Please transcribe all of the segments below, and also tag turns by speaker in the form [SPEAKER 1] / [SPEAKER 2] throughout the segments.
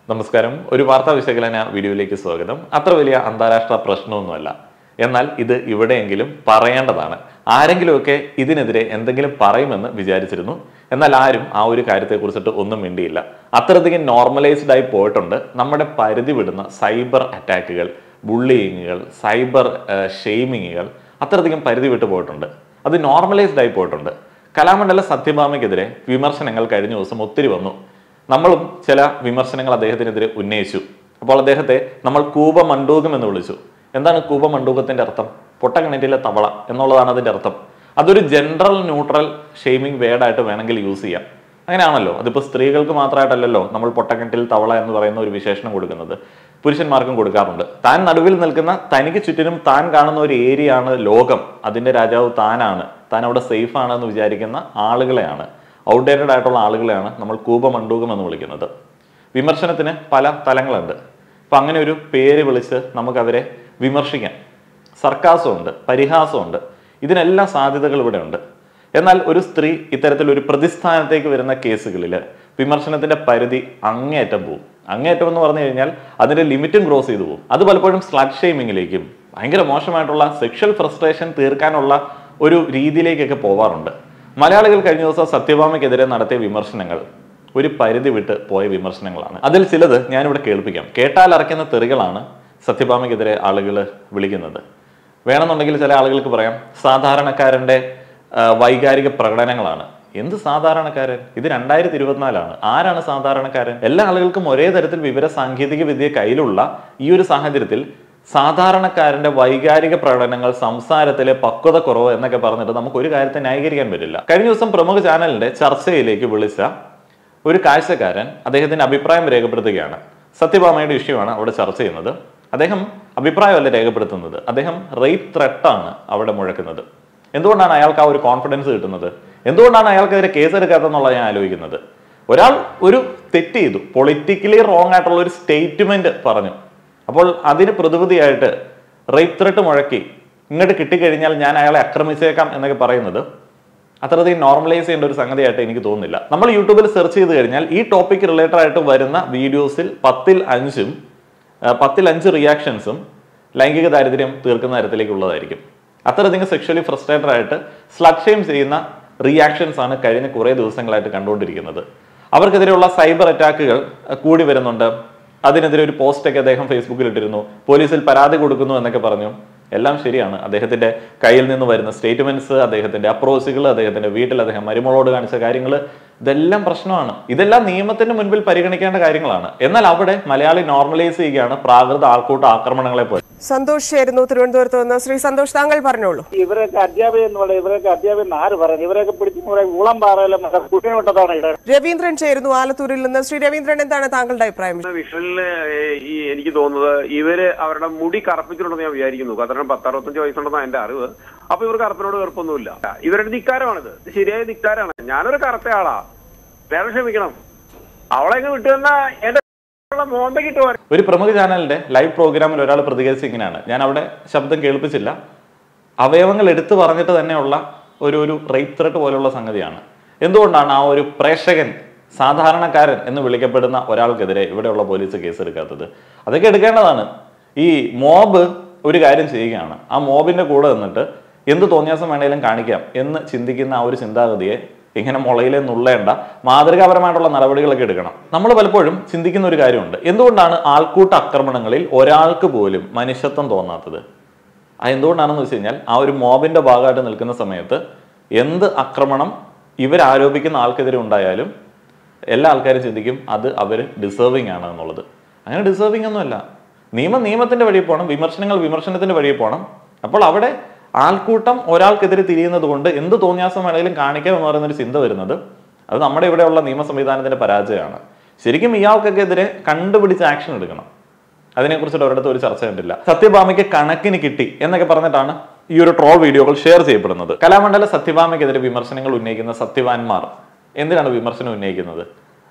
[SPEAKER 1] നമസ്കാരം ഒരു വാർത്താ വിശകലന വീഡിയോയിലേക്ക് സ്വാഗതം അത്ര വലിയ അന്താരാഷ്ട്ര പ്രശ്നമൊന്നുമല്ല എന്നാൽ ഇത് ഇവിടെയെങ്കിലും പറയേണ്ടതാണ് ആരെങ്കിലുമൊക്കെ ഇതിനെതിരെ എന്തെങ്കിലും പറയുമെന്ന് വിചാരിച്ചിരുന്നു എന്നാൽ ആരും ആ ഒരു കാര്യത്തെക്കുറിച്ചിട്ട് ഒന്നും മിണ്ടിയില്ല അത്രയധികം നോർമലൈസ്ഡ് ആയി പോയിട്ടുണ്ട് നമ്മുടെ പരിധി വിടുന്ന സൈബർ അറ്റാക്കുകൾ ബുള്ളിയിങ്ങുകൾ സൈബർ ഷെയ്മിങ്ങുകൾ അത്രയധികം പരിധി വിട്ടു പോയിട്ടുണ്ട് അത് നോർമലൈസ്ഡ് ആയി പോയിട്ടുണ്ട് കലാമണ്ഡല സത്യഭാമയ്ക്കെതിരെ വിമർശനങ്ങൾ കഴിഞ്ഞ ദിവസം ഒത്തിരി വന്നു നമ്മളും ചില വിമർശനങ്ങൾ അദ്ദേഹത്തിനെതിരെ ഉന്നയിച്ചു അപ്പോൾ അദ്ദേഹത്തെ നമ്മൾ കൂപമണ്ടൂകം എന്ന് വിളിച്ചു എന്താണ് കൂപമണ്ടൂകത്തിന്റെ അർത്ഥം പൊട്ടക്കിണറ്റിലെ തവള എന്നുള്ളതാണ് അതിന്റെ അർത്ഥം അതൊരു ജനറൽ ന്യൂട്രൽ ഷെയ്മിങ് വേർഡായിട്ട് വേണമെങ്കിൽ യൂസ് ചെയ്യാം അങ്ങനെയാണല്ലോ അതിപ്പോൾ സ്ത്രീകൾക്ക് മാത്രമായിട്ടല്ലല്ലോ നമ്മൾ പൊട്ടക്കിണറ്റിൽ തവള എന്ന് പറയുന്ന ഒരു വിശേഷണം കൊടുക്കുന്നത് പുരുഷന്മാർക്കും കൊടുക്കാറുണ്ട് താൻ നടുവിൽ നിൽക്കുന്ന തനിക്ക് ചുറ്റിനും താൻ കാണുന്ന ഒരു ഏരിയ ആണ് ലോകം അതിന്റെ രാജാവ് താനാണ് താൻ അവിടെ സേഫ് ആണെന്ന് വിചാരിക്കുന്ന ആളുകളെയാണ് ഔട്ട്ഡേറ്റഡ് ആയിട്ടുള്ള ആളുകളെയാണ് നമ്മൾ കൂപമണ്ടൂകം എന്ന് വിളിക്കുന്നത് വിമർശനത്തിന് പല തലങ്ങളുണ്ട് അപ്പൊ അങ്ങനെ ഒരു പേര് വിളിച്ച് നമുക്കവരെ വിമർശിക്കാം സർക്കാസമുണ്ട് പരിഹാസമുണ്ട് ഇതിനെല്ലാം സാധ്യതകൾ ഇവിടെ ഉണ്ട് എന്നാൽ ഒരു സ്ത്രീ ഇത്തരത്തിൽ ഒരു പ്രതിസ്ഥാനത്തേക്ക് വരുന്ന കേസുകളിൽ വിമർശനത്തിന്റെ പരിധി അങ്ങേയറ്റം പോകും അങ്ങേയറ്റം എന്ന് പറഞ്ഞു കഴിഞ്ഞാൽ അതിന്റെ ലിമിറ്റും ക്രോസ് ചെയ്തു പോകും അത് പലപ്പോഴും സ്ലഡ് ഷെയ്മിങ്ങിലേക്കും ഭയങ്കര മോശമായിട്ടുള്ള സെക്ഷൽ ഫ്രസ്ട്രേഷൻ തീർക്കാനുള്ള ഒരു രീതിയിലേക്കൊക്കെ പോവാറുണ്ട് മലയാളികൾ കഴിഞ്ഞ ദിവസം സത്യഭാമയ്ക്കെതിരെ നടത്തിയ വിമർശനങ്ങൾ ഒരു പരിധി വിട്ട് പോയ വിമർശനങ്ങളാണ് അതിൽ ചിലത് ഞാനിവിടെ കേൾപ്പിക്കാം കേട്ടാൽ അറയ്ക്കുന്ന തെറികളാണ് സത്യഭാമയ്ക്കെതിരെ ആളുകൾ വിളിക്കുന്നത് വേണമെന്നുണ്ടെങ്കിൽ ചില ആളുകൾക്ക് പറയാം സാധാരണക്കാരന്റെ ആ, വൈകാരിക പ്രകടനങ്ങളാണ് എന്ത് സാധാരണക്കാരൻ ഇത് രണ്ടായിരത്തി ഇരുപത്തിനാലാണ് ആരാണ് സാധാരണക്കാരൻ എല്ലാ ആളുകൾക്കും ഒരേ തരത്തിൽ വിവര സാങ്കേതിക വിദ്യ കയ്യിലുള്ള ഈ ഒരു സാഹചര്യത്തിൽ സാധാരണക്കാരന്റെ വൈകാരിക പ്രകടനങ്ങൾ സംസാരത്തിലെ പക്വത കുറവ് എന്നൊക്കെ പറഞ്ഞിട്ട് നമുക്ക് ഒരു കാര്യത്തെ ന്യായീകരിക്കാൻ പറ്റില്ല കഴിഞ്ഞ ദിവസം പ്രമുഖ ചാനലിന്റെ ചർച്ചയിലേക്ക് വിളിച്ച ഒരു കാഴ്ചക്കാരൻ അദ്ദേഹത്തിന്റെ അഭിപ്രായം രേഖപ്പെടുത്തുകയാണ് സത്യഭാമയുടെ ഇഷ്യൂ ആണ് അവിടെ ചർച്ച ചെയ്യുന്നത് അദ്ദേഹം അഭിപ്രായമല്ല രേഖപ്പെടുത്തുന്നത് അദ്ദേഹം റേപ്പ് ത്രെട്ടാണ് അവിടെ മുഴക്കുന്നത് എന്തുകൊണ്ടാണ് അയാൾക്ക് ആ ഒരു കോൺഫിഡൻസ് കിട്ടുന്നത് എന്തുകൊണ്ടാണ് അയാൾക്കെതിരെ കേസെടുക്കാത്തതെന്നുള്ളത് ഞാൻ ആലോചിക്കുന്നത് ഒരാൾ ഒരു തെറ്റ് ചെയ്തു പൊളിറ്റിക്കലി റോങ് ആയിട്ടുള്ള ഒരു സ്റ്റേറ്റ്മെന്റ് പറഞ്ഞു അപ്പോൾ അതിന് പ്രതിവിധിയായിട്ട് റേപ്പ് ത്രെട്ട് മുഴക്കി ഇങ്ങോട്ട് കിട്ടിക്കഴിഞ്ഞാൽ ഞാൻ അയാളെ ആക്രമിച്ചേക്കാം എന്നൊക്കെ പറയുന്നത് അത്രയധികം നോർമലൈസ് ചെയ്യേണ്ട ഒരു സംഗതിയായിട്ട് എനിക്ക് തോന്നുന്നില്ല നമ്മൾ യൂട്യൂബിൽ സെർച്ച് ചെയ്ത് കഴിഞ്ഞാൽ ഈ ടോപ്പിക് റിലേറ്റഡ് ആയിട്ട് വരുന്ന വീഡിയോസിൽ പത്തിൽ അഞ്ചും ആ, പത്തിൽ അഞ്ച് റിയാക്ഷൻസും ലൈംഗിക ദാരിദ്ര്യം തീർക്കുന്ന തരത്തിലേക്കുള്ളതായിരിക്കും അത്രയധികം സെക്ഷലി ഫ്രസ്ട്രേറ്റഡ് ആയിട്ട് സ്ലഡ് ഷെയിം ചെയ്യുന്ന റിയാക്ഷൻസ് ആണ് കഴിഞ്ഞ കുറേ ദിവസങ്ങളായിട്ട് കണ്ടുകൊണ്ടിരിക്കുന്നത് അവർക്കെതിരെയുള്ള സൈബർ അറ്റാക്കുകൾ അഹ്, കൂടി വരുന്നുണ്ട് അതിനെതിരെ ഒരു പോസ്റ്റൊക്കെ അദ്ദേഹം ഫേസ്ബുക്കിൽ ഇട്ടിരുന്നു പോലീസിൽ പരാതി കൊടുക്കുന്നു എന്നൊക്കെ പറഞ്ഞു എല്ലാം ശരിയാണ് അദ്ദേഹത്തിന്റെ കയ്യിൽ നിന്ന് വരുന്ന സ്റ്റേറ്റ്മെന്റ്സ് അദ്ദേഹത്തിന്റെ അപ്രോച്ചുകൾ അദ്ദേഹത്തിന്റെ വീട്ടിൽ അദ്ദേഹം മരുമകളോട് കാണിച്ച കാര്യങ്ങൾ ഇതെല്ലാം പ്രശ്നമാണ് ഇതെല്ലാം നിയമത്തിന്റെ മുൻപിൽ പരിഗണിക്കേണ്ട കാര്യങ്ങളാണ് എന്നാൽ അവിടെ മലയാളി നോർമലൈസ് ചെയ്യുകയാണ് പ്രാകൃത ആൾക്കൂട്ട ആക്രമണങ്ങളെ പോലെ
[SPEAKER 2] സന്തോഷ് ആയിരുന്നു തിരുവനന്തപുരത്ത് നിന്ന് ശ്രീ സന്തോഷ് താങ്കൾ പറഞ്ഞോളൂ
[SPEAKER 3] ഇവരൊക്കെ അധ്യാപകൻ എന്ന് പറയുന്നത് ഇവരൊക്കെ അധ്യാപകൻ എന്ന് ആര് പറയുന്നത് ഇവരൊക്കെ പിടിച്ച് കുറെ ഉളം പാറയിലും കുട്ടിയോട്ടത്താണ് ഇട
[SPEAKER 2] രവീന്ദ്രൻ ചേരുന്നു ആലത്തൂരിൽ നിന്ന് ശ്രീ രവീന്ദ്രൻ എന്താണ് താങ്കളുടെ അഭിപ്രായം
[SPEAKER 4] വിഷനില് ഈ എനിക്ക് തോന്നുന്നത് ഇവര് അവരുടെ മുടി കറുപ്പിച്ചിട്ടുണ്ടെന്ന് ഞാൻ വിചാരിക്കുന്നു കാരണം പത്തറുപത്തഞ്ച് വയസ്സുണ്ടെന്നാണ് എന്റെ അറിവ് അപ്പൊ ഇവർ കറുപ്പിനോട് വെറുപ്പൊന്നുമില്ല ഇവരുടെ ധിക്കാരമാണിത് ഇത് ശരിയായ ധിക്കാരമാണ് ഞാനൊരു കറുത്ത ആളാ വേറെ ക്ഷമിക്കണം അവളെ ഇങ്ങ് വിട്ടു തന്നാ എന്റെ മോന്തക്കിട്ട് പോരാ
[SPEAKER 1] ഒരു പ്രമുഖ ചാനലിന്റെ ലൈവ് പ്രോഗ്രാമിൽ ഒരാൾ പ്രതികരിച്ച ഇങ്ങനെയാണ് ഞാൻ അവിടെ ശബ്ദം കേൾപ്പിച്ചില്ല അവയവങ്ങൾ എടുത്തു പറഞ്ഞിട്ട് തന്നെയുള്ള ഒരു ഒരു റേപ്പ് ത്രെട്ട് പോലുള്ള സംഗതിയാണ് എന്തുകൊണ്ടാണ് ആ ഒരു പ്രേക്ഷകൻ സാധാരണക്കാരൻ എന്ന് വിളിക്കപ്പെടുന്ന ഒരാൾക്കെതിരെ ഇവിടെയുള്ള പോലീസ് കേസെടുക്കാത്തത് അതൊക്കെ എടുക്കേണ്ടതാണ് ഈ മോബ് ഒരു കാര്യം ചെയ്യുകയാണ് ആ മോബിന്റെ കൂടെ നിന്നിട്ട് എന്ത് തോന്നിയാസം വേണേലും കാണിക്കാം എന്ന് ചിന്തിക്കുന്ന ആ ഒരു ചിന്താഗതിയെ ഇങ്ങനെ മുളയിലെ നുള്ളേണ്ട മാതൃകാപരമായിട്ടുള്ള നടപടികളൊക്കെ എടുക്കണം നമ്മൾ പലപ്പോഴും ചിന്തിക്കുന്ന ഒരു കാര്യമുണ്ട് എന്തുകൊണ്ടാണ് ആൾക്കൂട്ട ആക്രമണങ്ങളിൽ ഒരാൾക്ക് പോലും മനുഷ്യത്വം തോന്നാത്തത് അത് എന്തുകൊണ്ടാണെന്ന് വെച്ച് കഴിഞ്ഞാൽ ആ ഒരു മോബിന്റെ ഭാഗമായിട്ട് നിൽക്കുന്ന സമയത്ത് എന്ത് ആക്രമണം ഇവരാരോപിക്കുന്ന ആൾക്കെതിരെ ഉണ്ടായാലും എല്ലാ ആൾക്കാരും ചിന്തിക്കും അത് അവർ ഡിസേർവിംഗ് ആണ് എന്നുള്ളത് അങ്ങനെ ഡിസേർവിംഗ് ഒന്നുമല്ല നിയമം നിയമത്തിന്റെ വഴി പോകണം വിമർശനങ്ങൾ വിമർശനത്തിന്റെ വഴി പോകണം അപ്പോൾ അവിടെ ആൾക്കൂട്ടം ഒരാൾക്കെതിരെ തിരിയുന്നത് കൊണ്ട് എന്ത് തോന്നിയാസം വേണമെങ്കിലും കാണിക്കാം എന്ന് പറയുന്ന ഒരു ചിന്ത വരുന്നത് അത് നമ്മുടെ ഇവിടെയുള്ള നിയമ സംവിധാനത്തിന്റെ പരാജയമാണ് ശരിക്കും ഇയാൾക്കൊക്കെതിരെ കണ്ടുപിടിച്ച് ആക്ഷൻ എടുക്കണം അതിനെക്കുറിച്ചിട്ട് ഒരിടത്തും ഒരു ചർച്ച കണ്ടില്ല സത്യഭാമയ്ക്ക് കണക്കിന് കിട്ടി എന്നൊക്കെ പറഞ്ഞിട്ടാണ് ഈ ഒരു ട്രോൾ വീഡിയോകൾ ഷെയർ ചെയ്യപ്പെടുന്നത് കലാമണ്ഡല സത്യഭാമയ്ക്കെതിരെ വിമർശനങ്ങൾ ഉന്നയിക്കുന്ന സത്യവാൻമാർ എന്തിനാണ് വിമർശനം ഉന്നയിക്കുന്നത്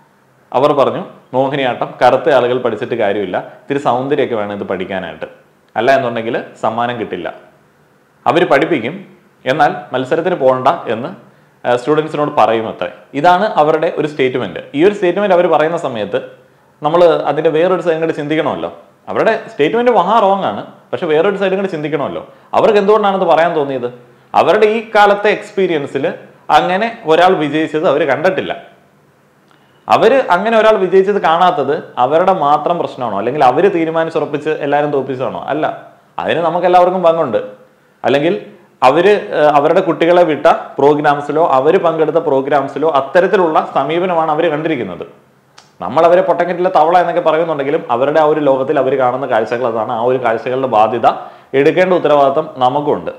[SPEAKER 1] അവർ പറഞ്ഞു മോഹിനിയാട്ടം കറുത്ത ആളുകൾ പഠിച്ചിട്ട് കാര്യമില്ല ഇത്തിരി സൗന്ദര്യമൊക്കെ വേണം ഇത് പഠിക്കാനായിട്ട് അല്ല എന്നുണ്ടെങ്കിൽ സമ്മാനം കിട്ടില്ല അവർ പഠിപ്പിക്കും എന്നാൽ മത്സരത്തിന് പോകണ്ട എന്ന് സ്റ്റുഡൻസിനോട് പറയും അത്രേ ഇതാണ് അവരുടെ ഒരു സ്റ്റേറ്റ്മെന്റ് ഈ ഒരു സ്റ്റേറ്റ്മെന്റ് അവർ പറയുന്ന സമയത്ത് നമ്മൾ അതിന്റെ വേറൊരു സൈഡും കൂടി ചിന്തിക്കണമല്ലോ അവരുടെ സ്റ്റേറ്റ്മെന്റ് മഹാ റോങ് ആണ് പക്ഷെ വേറൊരു സൈഡും കൂടി ചിന്തിക്കണമല്ലോ അവർക്ക് എന്തുകൊണ്ടാണ് ഇത് പറയാൻ തോന്നിയത് അവരുടെ ഈ കാലത്തെ എക്സ്പീരിയൻസിൽ അങ്ങനെ ഒരാൾ വിജയിച്ചത് അവർ കണ്ടിട്ടില്ല അവര് അങ്ങനെ ഒരാൾ വിജയിച്ചത് കാണാത്തത് അവരുടെ മാത്രം പ്രശ്നമാണോ അല്ലെങ്കിൽ അവര് തീരുമാനിച്ചുറപ്പിച്ച് എല്ലാവരും തോപ്പിച്ചതാണോ അല്ല അതിന് നമുക്ക് എല്ലാവർക്കും പങ്കുണ്ട് അല്ലെങ്കിൽ അവര് ഏഹ്, അവരുടെ കുട്ടികളെ വിട്ട പ്രോഗ്രാംസിലോ അവര് പങ്കെടുത്ത പ്രോഗ്രാംസിലോ അത്തരത്തിലുള്ള സമീപനമാണ് അവർ കണ്ടിരിക്കുന്നത് നമ്മൾ അവരെ പൊട്ടക്കെറ്റിലെ തവള എന്നൊക്കെ പറയുന്നുണ്ടെങ്കിലും അവരുടെ ആ ഒരു ലോകത്തിൽ അവർ കാണുന്ന കാഴ്ചകൾ അതാണ് ആ ഒരു കാഴ്ചകളുടെ ബാധ്യത എടുക്കേണ്ട ഉത്തരവാദിത്തം നമുക്കുണ്ട്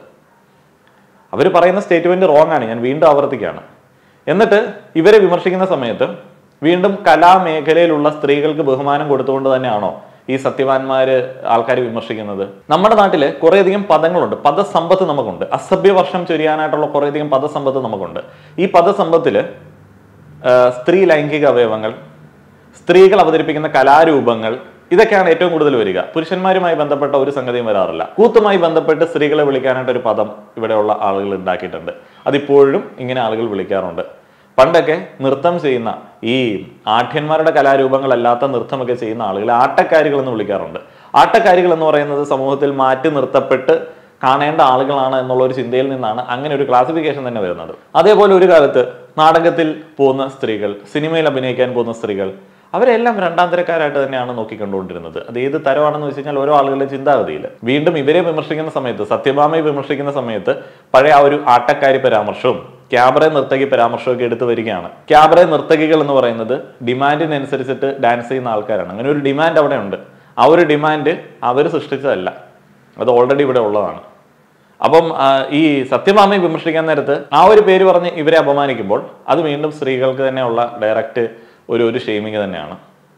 [SPEAKER 1] അവർ പറയുന്ന സ്റ്റേറ്റ്മെന്റ് റോങ് ആണ് ഞാൻ വീണ്ടും ആവർത്തിക്കുകയാണ് എന്നിട്ട് ഇവരെ വിമർശിക്കുന്ന സമയത്ത് വീണ്ടും കലാമേഖലയിലുള്ള സ്ത്രീകൾക്ക് ബഹുമാനം കൊടുത്തുകൊണ്ട് തന്നെയാണോ ഈ സത്യവാന്മാര് ആൾക്കാർ വിമർശിക്കുന്നത് നമ്മുടെ നാട്ടില് കുറേയധികം പദങ്ങളുണ്ട് പദസമ്പത്ത് നമുക്കുണ്ട് അസഭ്യവർഷം ചൊരിയാനായിട്ടുള്ള കുറേയധികം പദസമ്പത്ത് നമുക്കുണ്ട് ഈ പദസമ്പത്തില് ആ, സ്ത്രീ ലൈംഗിക അവയവങ്ങൾ സ്ത്രീകൾ അവതരിപ്പിക്കുന്ന കലാരൂപങ്ങൾ ഇതൊക്കെയാണ് ഏറ്റവും കൂടുതൽ വരിക പുരുഷന്മാരുമായി ബന്ധപ്പെട്ട ഒരു സംഗതിയും വരാറില്ല കൂത്തുമായി ബന്ധപ്പെട്ട് സ്ത്രീകളെ വിളിക്കാനായിട്ട് ഒരു പദം ഇവിടെയുള്ള ആളുകൾ ഉണ്ടാക്കിയിട്ടുണ്ട് അതിപ്പോഴും ഇങ്ങനെ ആളുകൾ വിളിക്കാറുണ്ട് പണ്ടൊക്കെ നൃത്തം ചെയ്യുന്ന ഈ ആഠ്യന്മാരുടെ കലാരൂപങ്ങളല്ലാത്ത നൃത്തമൊക്കെ ചെയ്യുന്ന ആളുകൾ ആട്ടക്കാരികൾ എന്ന് വിളിക്കാറുണ്ട് ആട്ടക്കാരികൾ എന്ന് പറയുന്നത് സമൂഹത്തിൽ മാറ്റി നിർത്തപ്പെട്ട് കാണേണ്ട ആളുകളാണ് എന്നുള്ള ഒരു ചിന്തയിൽ നിന്നാണ് അങ്ങനെ ഒരു ക്ലാസിഫിക്കേഷൻ തന്നെ വരുന്നത് അതേപോലെ ഒരു കാലത്ത് നാടകത്തിൽ പോകുന്ന സ്ത്രീകൾ സിനിമയിൽ അഭിനയിക്കാൻ പോകുന്ന സ്ത്രീകൾ അവരെല്ലാം രണ്ടാം തരക്കാരായിട്ട് തന്നെയാണ് നോക്കിക്കണ്ടുകൊണ്ടിരുന്നത് അത് ഏത് തരമാണെന്ന് വെച്ച് കഴിഞ്ഞാൽ ഓരോ ആളുകളുടെ ചിന്താഗതിയിൽ വീണ്ടും ഇവരെ വിമർശിക്കുന്ന സമയത്ത് സത്യഭാമയെ വിമർശിക്കുന്ന സമയത്ത് പഴയ ആ ഒരു ആട്ടക്കാരി പരാമർശവും ക്യാബറെ നർത്തകി പരാമർശവും ഒക്കെ എടുത്തു വരികയാണ് ക്യാബറെ നർത്തകികൾ എന്ന് പറയുന്നത് ഡിമാൻഡിനനുസരിച്ചിട്ട് ഡാൻസ് ചെയ്യുന്ന ആൾക്കാരാണ് അങ്ങനെ ഒരു ഡിമാൻഡ് അവിടെ ഉണ്ട് ആ ഒരു ഡിമാൻഡ് അവർ സൃഷ്ടിച്ചതല്ല അത് ഓൾറെഡി ഇവിടെ ഉള്ളതാണ് അപ്പം ആ, ഈ സത്യഭാമയെ വിമർശിക്കാൻ നേരത്ത് ആ ഒരു പേര് പറഞ്ഞ് ഇവരെ അപമാനിക്കുമ്പോൾ അത് വീണ്ടും സ്ത്രീകൾക്ക് തന്നെയുള്ള ഡയറക്റ്റ് ഒരു ഒരു ഷെയ്മിങ് തന്നെയാണ്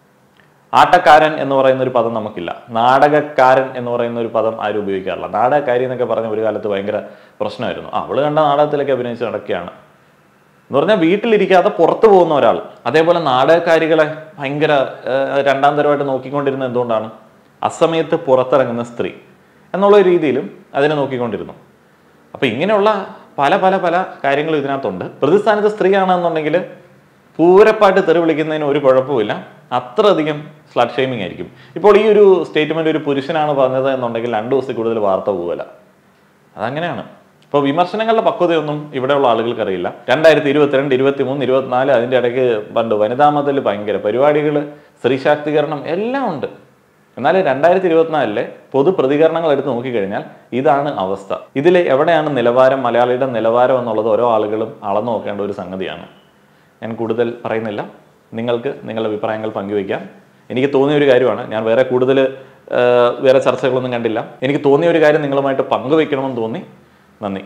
[SPEAKER 1] ആട്ടക്കാരൻ എന്ന് പറയുന്ന ഒരു പദം നമുക്കില്ല നാടകക്കാരൻ എന്ന് പറയുന്ന ഒരു പദം ആരും ഉപയോഗിക്കാറില്ല നാടകക്കാരി എന്നൊക്കെ പറഞ്ഞ ഒരു കാലത്ത് ഭയങ്കര പ്രശ്നമായിരുന്നു ആ, അവള് കണ്ട നാടകത്തിലൊക്കെ അഭിനയിച്ച് നടക്കുകയാണ് എന്ന് പറഞ്ഞാൽ വീട്ടിലിരിക്കാതെ പുറത്തു പോകുന്ന ഒരാൾ അതേപോലെ നാടകക്കാരികളെ ഭയങ്കര ഏഹ്, രണ്ടാം തരമായിട്ട് നോക്കിക്കൊണ്ടിരുന്നത് എന്തുകൊണ്ടാണ് അസമയത്ത് പുറത്തിറങ്ങുന്ന സ്ത്രീ എന്നുള്ള ഒരു രീതിയിലും അതിനെ നോക്കിക്കൊണ്ടിരുന്നു അപ്പൊ ഇങ്ങനെയുള്ള പല പല പല കാര്യങ്ങളും ഇതിനകത്തുണ്ട് പ്രതിസ്ഥാനത്ത് സ്ത്രീയാണെന്നുണ്ടെങ്കിൽ പൂരപ്പാട്ട് തെറി വിളിക്കുന്നതിന് ഒരു കുഴപ്പമില്ല അത്രയധികം സ്ലഡ് ഷെയ്മിങ് ആയിരിക്കും ഇപ്പോൾ ഈ ഒരു സ്റ്റേറ്റ്മെന്റ് ഒരു പുരുഷനാണ് പറഞ്ഞത് എന്നുണ്ടെങ്കിൽ രണ്ടു ദിവസത്തിൽ കൂടുതൽ വാർത്ത പോകല അതങ്ങനെയാണ് ഇപ്പോൾ വിമർശനങ്ങളുടെ പക്വതയൊന്നും ഇവിടെയുള്ള ആളുകൾക്ക് അറിയില്ല രണ്ടായിരത്തി ഇരുപത്തിരണ്ട് ഇരുപത്തി മൂന്ന് ഇരുപത്തിനാല് അതിൻ്റെ ഇടയ്ക്ക് പണ്ട് വനിതാ മതിൽ ഭയങ്കര പരിപാടികൾ സ്ത്രീ ശാക്തീകരണം എല്ലാം ഉണ്ട് എന്നാൽ രണ്ടായിരത്തി ഇരുപത്തിനാലിലെ പൊതു പ്രതികരണങ്ങൾ എടുത്ത് നോക്കിക്കഴിഞ്ഞാൽ ഇതാണ് അവസ്ഥ ഇതിൽ എവിടെയാണ് നിലവാരം മലയാളിയുടെ നിലവാരം എന്നുള്ളത് ഓരോ ആളുകളും അളന്നു നോക്കേണ്ട ഒരു സംഗതിയാണ് ഞാൻ കൂടുതൽ പറയുന്നില്ല നിങ്ങൾക്ക് നിങ്ങളുടെ അഭിപ്രായങ്ങൾ പങ്കുവയ്ക്കാം എനിക്ക് തോന്നിയ ഒരു കാര്യമാണ് ഞാൻ വേറെ കൂടുതൽ വേറെ ചർച്ചകളൊന്നും കണ്ടില്ല എനിക്ക് തോന്നിയ ഒരു കാര്യം നിങ്ങളുമായിട്ട് പങ്കുവയ്ക്കണമെന്ന് തോന്നി നന്ദി